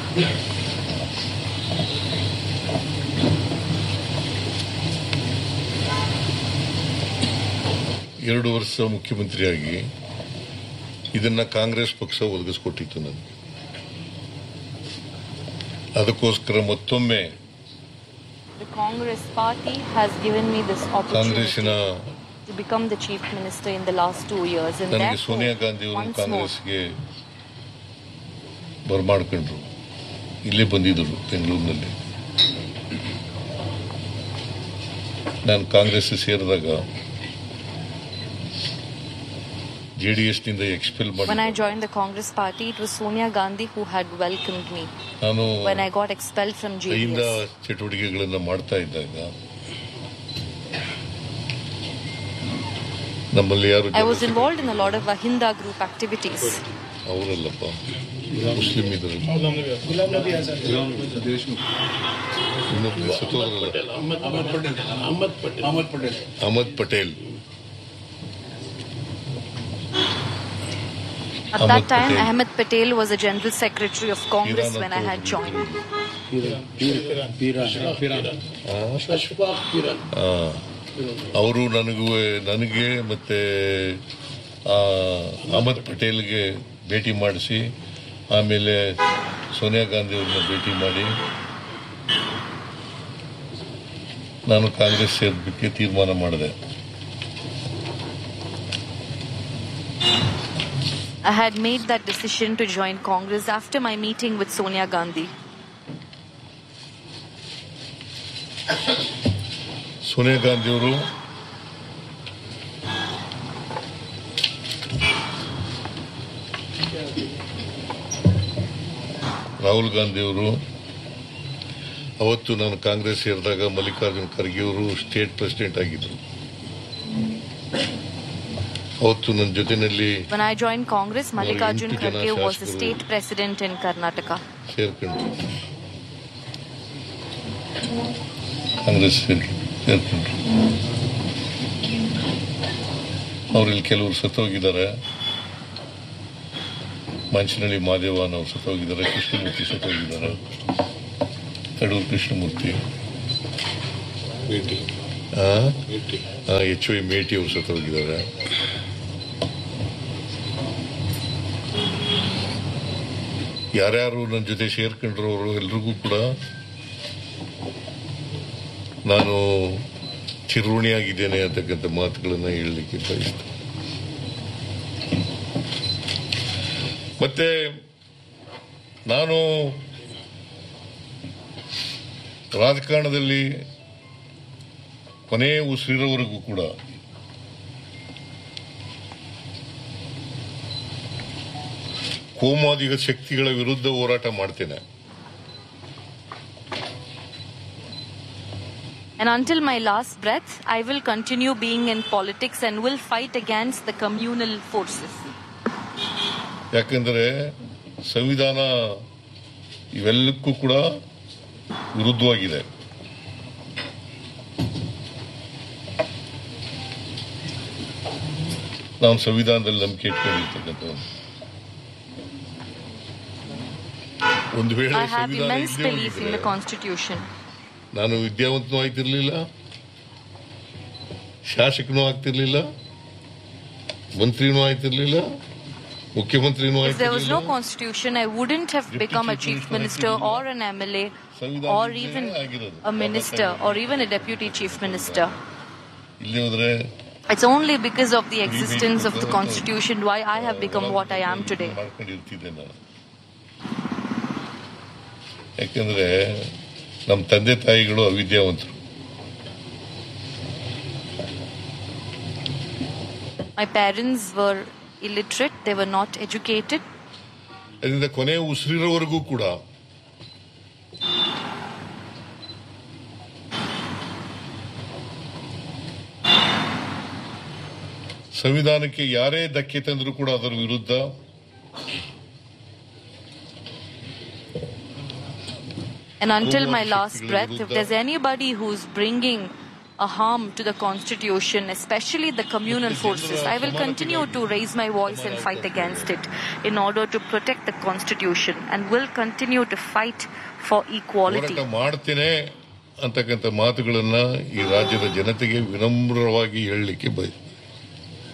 ಎರಡು ವರ್ಷ ಮುಖ್ಯಮಂತ್ರಿಯಾಗಿ ಇದನ್ನ ಕಾಂಗ್ರೆಸ್ ಪಕ್ಷ ಒದಗಿಸ್ಕೊಟ್ಟಿತ್ತು ನನಗೆ ಅದಕ್ಕೋಸ್ಕರ ಮತ್ತೊಮ್ಮೆ The Congress party has given me this opportunity ಕಾಂಗ್ರೆಸ್ಸಿನ to become the chief minister in the last two years. And ನನಗೆ therefore, ಸೋನಿಯಾ ಗಾಂಧಿ ಅವರು once more, ಕಾಂಗ್ರೆಸ್ಗೆ ಬರ್ಮಾಡ್ಕೊಂಡ್ರು ಇಲ್ಲೇ ಬಂದಿದ್ದರು ಬೆಂಗಳೂರಿನಲ್ಲಿ ನಾನು ಕಾಂಗ್ರೆಸ್ ಸೇರಿದಾಗ ಜೆ ಡಿ ಎಸ್ನಿಂದ ಎಕ್ಸ್ಪೆಲ್ when ಮಾಡಿ I joined the Congress party, it was Sonia Gandhi who had welcomed me ನಾನು when I got expelled from ಕೈಯಿಂದ JDS. ಚಟುವಟಿಕೆಗಳನ್ನ ಮಾಡ್ತಾ ಇದ್ದಾಗ ನಮ್ಮಲ್ಲಿ ಯಾರು I was involved in a lot of Ahinda group activities. ಅವರಲ್ಲಪ್ಪ ಮುಸ್ಲಿಂ ಇದ್ರು ಗುಲಾಂ ನಬಿ ಆಜಾದ್ ಇನ್ನೊಬ್ರು ಸತ್ತೋದ್ರಲ್ಲ Ahmed Patel Ahmed Patel Ahmed Patel Ahmed Patel At Ahmed that time, Patel. Ahmed Patel was a general secretary of Congress when I had joined. Ashfaq ಪಿರಾನ್ ಅವರು ನನಗೂ ನನಗೆ ಮತ್ತೆ ಆ, ಅಹಮದ್ ಪಟೇಲ್ಗೆ ಭೇಟಿ ಮಾಡಿಸಿ ಆಮೇಲೆ ಸೋನಿಯಾ ಗಾಂಧಿ ಅವ್ರನ್ನ ಭೇಟಿ ಮಾಡಿ ನಾನು ಕಾಂಗ್ರೆಸ್ ಸೇರ್ಲಿಕ್ಕೆ ತೀರ್ಮಾನ ಮಾಡಿದೆ I had made that decision to join Congress after my meeting with Sonia Gandhi. Sonia Gandhi ಅವರು ರಾಹುಲ್ ಗಾಂಧಿ ಅವರು ಅವತ್ತು ನಾನು ಕಾಂಗ್ರೆಸ್ ಸೇರಿದಾಗ ಮಲ್ಲಿಕಾರ್ಜುನ್ ಖರ್ಗೆ ಅವರು ಸ್ಟೇಟ್ ಪ್ರೆಸಿಡೆಂಟ್ ಆಗಿದ್ರು ಅವತ್ತು ನನ್ನ ಜೊತೆನಲ್ಲಿ When I joined Congress, Mallikarjun ಎಂಟು ಜನ Kharge was the ಶಾಸಕರು. state president in Karnataka. ಸೇರ್ಕೊಂಡ್ರು ಕಾಂಗ್ರೆಸ್ ಸೇರ್- ಸೇರ್ಕೊಂಡ್ರು ಅವ್ರಲ್ಲಿ ಕೆಲವರು ಸತ್ತೋಗಿದ್ದಾರೆ ಮಂಚನಹಳ್ಳಿ ಮಾದೇವನ್ ಅವ್ರು ಸತ್ತೋಗಿದ್ದಾರೆ ಕೃಷ್ಣಮೂರ್ತಿ ಸತ್ತೋಗಿದ್ದಾರೆ ಕಡೂರು ಕೃಷ್ಣಮೂರ್ತಿ ಎಚ್ ವೈ ಮೇಟಿ ಅವರು ಸತ್ತೋಗಿದ್ದಾರೆ ಯಾರ್ಯಾರು ನನ್ನ ಜೊತೆ ಸೇರ್ಕೊಂಡ್ರು ಅವರು ಎಲ್ರಿಗೂ ಕೂಡ ನಾನು ಚಿರುಣಿಯಾಗಿದ್ದೇನೆ ಅಂತಕ್ಕಂಥ ಮಾತುಗಳನ್ನ ಹೇಳಲಿಕ್ಕೆ ಬಯಸ್ತೇನೆ ಮತ್ತೆ ನಾನು ರಾಜಕಾರಣದಲ್ಲಿ ಕೊನೆ ಉಸಿರಿರೋವರೆಗೂ ಕೂಡ ಕೋಮಾದಿಗ ಶಕ್ತಿಗಳ ವಿರುದ್ಧ ಹೋರಾಟ ಮಾಡ್ತೇನೆ And until my last breath, I will continue being in politics and will fight against the communal forces. ಯಾಕಂದ್ರೆ ಸಂವಿಧಾನ ಇವೆಲ್ಲಕ್ಕೂ ಕೂಡ ವಿರುದ್ಧವಾಗಿದೆ ನಾನು ಸಂವಿಧಾನದಲ್ಲಿ ನಂಬಿಕೆ ಇಟ್ಕೊಂಡಿರ್ತಕ್ಕಂಥವ್ನು ಒಂದು ವೇಳೆ I have ಸಂವಿಧಾನ immense ಇಲ್ಲದೆ belief in the ಹೋಗಿದ್ರೆ Constitution. ನಾನು ವಿದ್ಯಾವಂತನೂ ಆಗ್ತಿರ್ಲಿಲ್ಲ ಶಾಸಕನೂ ಆಗ್ತಿರ್ಲಿಲ್ಲ ಮಂತ್ರಿನೂ ಆಗ್ತಿರ್ಲಿಲ್ಲ ಮುಖ್ಯಮಂತ್ರಿನೂ If there was no ಆಗ್ತಿರ್ಲಿಲ್ಲ Constitution, I wouldn't have Deputy become a Chief chief Minister minister or ಆಗಿರ್ಲಿಲ್ಲ. an MLA ಸಂವಿಧಾನ or ಇಲ್ಲದೆ even ಆಗಿರೋದು. a minister or even a deputy chief minister. ಇಲ್ಲಿ ಹೋದ್ರೆ It's only because of the existence of the Constitution why I have become what I am today. ಮಾಡ್ಕೊಂಡಿರ್ತಿದ್ದೆ ನಾನು ಯಾಕಂದ್ರೆ ನಮ್ಮ ತಂದೆ ತಾಯಿಗಳು ಅವಿದ್ಯಾವಂತರು My parents were illiterate, they were not educated. ಅದರಿಂದ ಕೊನೆ ಉಸಿರಿರೋವರೆಗೂ ಕೂಡ ಸಂವಿಧಾನಕ್ಕೆ ಯಾರೇ ಧಕ್ಕೆ ತಂದರೂ ಕೂಡ ಅದರ ವಿರುದ್ಧ And until my last breath, if there's anybody who's bringing a harm to the constitution, especially the communal forces. I will continue to raise my voice and fight against it in order to protect the constitution and will continue to fight for equality. ಹೋರಾಟ ಮಾಡ್ತೇನೆ ಅಂತಕ್ಕಂಥ ಮಾತುಗಳನ್ನ ಈ ರಾಜ್ಯದ ಜನತೆಗೆ ವಿನಮ್ರವಾಗಿ ಹೇಳಲಿಕ್ಕೆ ಬಯ